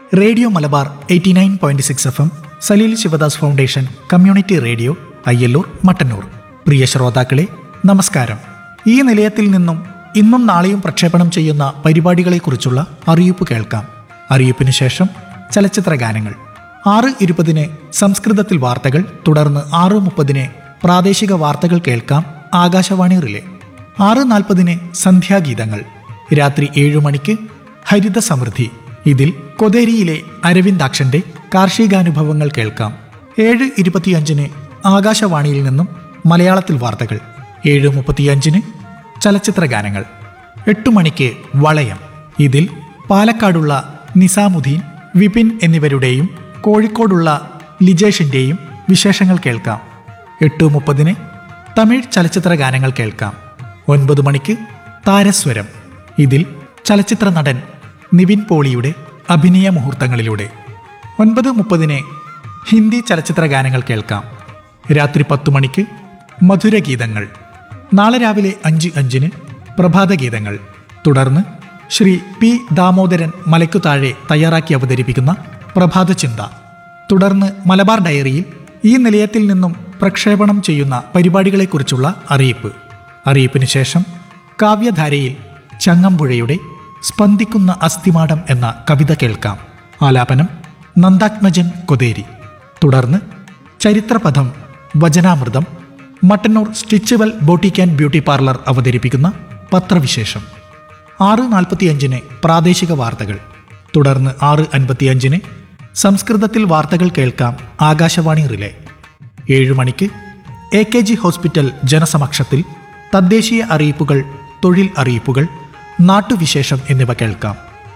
radio Malabar eighty nine point six F M Saleel Sivadas foundation community radio Ayyallur Mattannur പ്രിയ ശ്രോതാക്കളെ നമസ്കാരം ഈ നിലയത്തിൽ നിന്നും ഇന്നും നാളെയും പ്രക്ഷേപണം ചെയ്യുന്ന പരിപാടികളെക്കുറിച്ചുള്ള അറിയിപ്പ് കേൾക്കാം അറിയിപ്പിന് ശേഷം ചലച്ചിത്ര ഗാനങ്ങൾ ആറ് ഇരുപതിന് സംസ്കൃതത്തിൽ വാർത്തകൾ തുടർന്ന് ആറ് മുപ്പതിന് പ്രാദേശിക വാർത്തകൾ കേൾക്കാം ആകാശവാണി റിലേ ആറ് നാൽപ്പതിന് സന്ധ്യാഗീതങ്ങൾ രാത്രി ഏഴു മണിക്ക് ഹരിത സമൃദ്ധി ഇതിൽ കൊതേരിയിലെ അരവിന്ദാക്ഷന്റെ കാർഷികാനുഭവങ്ങൾ കേൾക്കാം ഏഴ് ഇരുപത്തിയഞ്ചിന് ആകാശവാണിയിൽ നിന്നും മലയാളത്തിൽ വാർത്തകൾ ഏഴ് മുപ്പത്തിയഞ്ചിന് ചലച്ചിത്ര ഗാനങ്ങൾ എട്ടു മണിക്ക് വളയം ഇതിൽ പാലക്കാടുള്ള നിസാമുദ്ദീൻ വിപിൻ എന്നിവരുടെയും കോഴിക്കോടുള്ള ലിജേഷിന്റെയും വിശേഷങ്ങൾ കേൾക്കാം എട്ട് മുപ്പതിന് തമിഴ് ചലച്ചിത്ര ഗാനങ്ങൾ കേൾക്കാം ഒൻപത് മണിക്ക് താരസ്വരം ഇതിൽ ചലച്ചിത്ര നടൻ നിവിൻ പോളിയുടെ അഭിനയ മുഹൂർത്തങ്ങളിലൂടെ ഒൻപത് മുപ്പതിന് ഹിന്ദി ചലച്ചിത്ര ഗാനങ്ങൾ കേൾക്കാം രാത്രി പത്തു മണിക്ക് മധുരഗീതങ്ങൾ നാളെ രാവിലെ അഞ്ച് അഞ്ചിന് പ്രഭാതഗീതങ്ങൾ തുടർന്ന് ശ്രീ പി ദാമോദരൻ മലയ്ക്കു താഴെ തയ്യാറാക്കി അവതരിപ്പിക്കുന്ന പ്രഭാത ചിന്ത തുടർന്ന് മലബാർ ഡയറിയിൽ ഈ നിലയത്തിൽ നിന്നും പ്രക്ഷേപണം ചെയ്യുന്ന പരിപാടികളെക്കുറിച്ചുള്ള അറിയിപ്പ് അറിയിപ്പിന് ശേഷം കാവ്യധാരയിൽ ചങ്ങമ്പുഴയുടെ സ്പന്ദിക്കുന്ന അസ്ഥിമാടം എന്ന കവിത കേൾക്കാം ആലാപനം നന്ദാത്മജൻ കൊതേരി തുടർന്ന് ചരിത്രപഥം വചനാമൃതം Mattannur Stitchual boutique and beauty parlour അവതരിപ്പിക്കുന്ന പത്രവിശേഷം ആറ് നാൽപ്പത്തിയഞ്ചിന് പ്രാദേശിക വാർത്തകൾ തുടർന്ന് ആറ് അൻപത്തിയഞ്ചിന് സംസ്കൃതത്തിൽ വാർത്തകൾ കേൾക്കാം ആകാശവാണി റിലേ ഏഴു മണിക്ക് എ കെ ജി ഹോസ്പിറ്റൽ ജനസമക്ഷത്തിൽ തദ്ദേശീയ അറിയിപ്പുകൾ തൊഴിൽ അറിയിപ്പുകൾ നാട്ടുവിശേഷം എന്നിവ കേൾക്കാം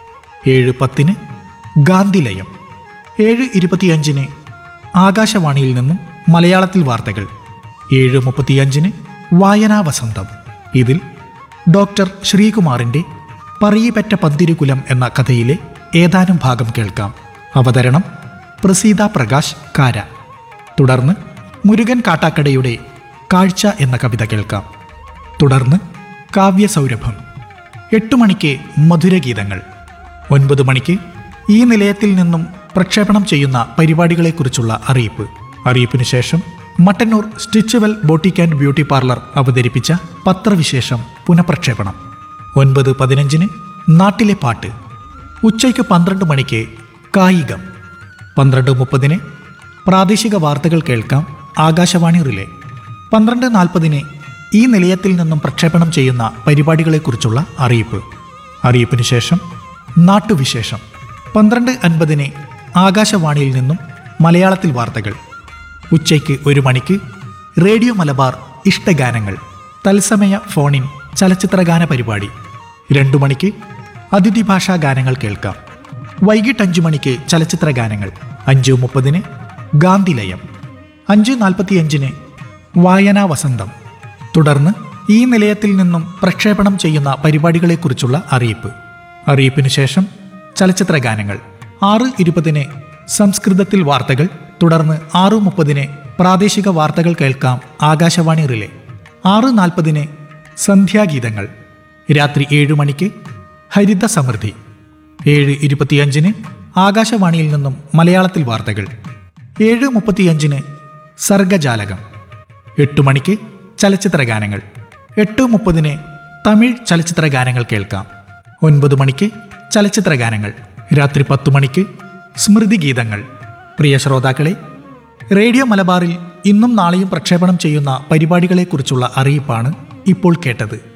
ഏഴ് പത്തിന് ഗാന്ധിലയം ഏഴ് ഇരുപത്തിയഞ്ചിന് ആകാശവാണിയിൽ നിന്നും മലയാളത്തിൽ വാർത്തകൾ ഏഴ് മുപ്പത്തിയഞ്ചിന് വായനാ വസന്തം ഇതിൽ ഡോക്ടർ ശ്രീകുമാറിൻ്റെ പറയിപ്പറ്റ പന്തിരുകുലം എന്ന കഥയിലെ ഏതാനും ഭാഗം കേൾക്കാം അവതരണം പ്രസീത പ്രകാശ് കാര തുടർന്ന് മുരുകൻ കാട്ടാക്കടയുടെ കാഴ്ച എന്ന കവിത കേൾക്കാം തുടർന്ന് കാവ്യസൗരഭം എട്ട് മണിക്ക് മധുരഗീതങ്ങൾ ഒൻപത് മണിക്ക് ഈ നിലയത്തിൽ നിന്നും പ്രക്ഷേപണം ചെയ്യുന്ന പരിപാടികളെക്കുറിച്ചുള്ള അറിയിപ്പ് അറിയിപ്പിന് ശേഷം Mattannur Stitchual boutique and beauty parlour അവതരിപ്പിച്ച പത്രവിശേഷം പുനഃപ്രക്ഷേപണം ഒൻപത് പതിനഞ്ചിന് നാട്ടിലെ പാട്ട് ഉച്ചയ്ക്ക് പന്ത്രണ്ട് മണിക്ക് കായികം പന്ത്രണ്ട് മുപ്പതിന് പ്രാദേശിക വാർത്തകൾ കേൾക്കാം ആകാശവാണി റിലേ പന്ത്രണ്ട് നാൽപ്പതിന് ഈ നിലയത്തിൽ നിന്നും പ്രക്ഷേപണം ചെയ്യുന്ന പരിപാടികളെക്കുറിച്ചുള്ള അറിയിപ്പ് അറിയിപ്പിന് ശേഷം നാട്ടുവിശേഷം പന്ത്രണ്ട് അൻപതിന് ആകാശവാണിയിൽ നിന്നും മലയാളത്തിൽ വാർത്തകൾ ഉച്ചയ്ക്ക് ഒരു മണിക്ക് റേഡിയോ മലബാർ ഇഷ്ടഗാനങ്ങൾ തത്സമയ ഫോണിൻ ചലച്ചിത്രഗാന പരിപാടി രണ്ടു മണിക്ക് അതിഥി ഭാഷാ ഗാനങ്ങൾ കേൾക്കാം വൈകിട്ട് അഞ്ചു മണിക്ക് ചലച്ചിത്ര ഗാനങ്ങൾ അഞ്ചു മുപ്പതിന് ഗാന്ധിലയം അഞ്ച് നാൽപ്പത്തിയഞ്ചിന് വായനാ വസന്തം തുടർന്ന് ഈ നിലയത്തിൽ നിന്നും പ്രക്ഷേപണം ചെയ്യുന്ന പരിപാടികളെക്കുറിച്ചുള്ള അറിയിപ്പ് അറിയിപ്പിന് ശേഷം ചലച്ചിത്ര ഗാനങ്ങൾ ആറ് ഇരുപതിന് സംസ്കൃതത്തിൽ വാർത്തകൾ തുടർന്ന് ആറ് മുപ്പതിന് പ്രാദേശിക വാർത്തകൾ കേൾക്കാം ആകാശവാണി റിലേ ആറ് നാൽപ്പതിന് സന്ധ്യാഗീതങ്ങൾ രാത്രി ഏഴു മണിക്ക് ഹരിത സമൃദ്ധി ഏഴ് ഇരുപത്തിയഞ്ചിന് ആകാശവാണിയിൽ നിന്നും മലയാളത്തിൽ വാർത്തകൾ ഏഴ് മുപ്പത്തിയഞ്ചിന് സർഗജാലകം എട്ട് മണിക്ക് ചലച്ചിത്ര ഗാനങ്ങൾ എട്ട് മുപ്പതിന് തമിഴ് ചലച്ചിത്ര ഗാനങ്ങൾ കേൾക്കാം ഒൻപത് മണിക്ക് ചലച്ചിത്ര ഗാനങ്ങൾ രാത്രി പത്തു മണിക്ക് സ്മൃതി ഗീതങ്ങൾ പ്രിയ ശ്രോതാക്കളെ റേഡിയോ മലബാറിൽ ഇന്നും നാളെയും പ്രക്ഷേപണം ചെയ്യുന്ന പരിപാടികളെക്കുറിച്ചുള്ള അറിയിപ്പാണ് ഇപ്പോൾ കേട്ടത്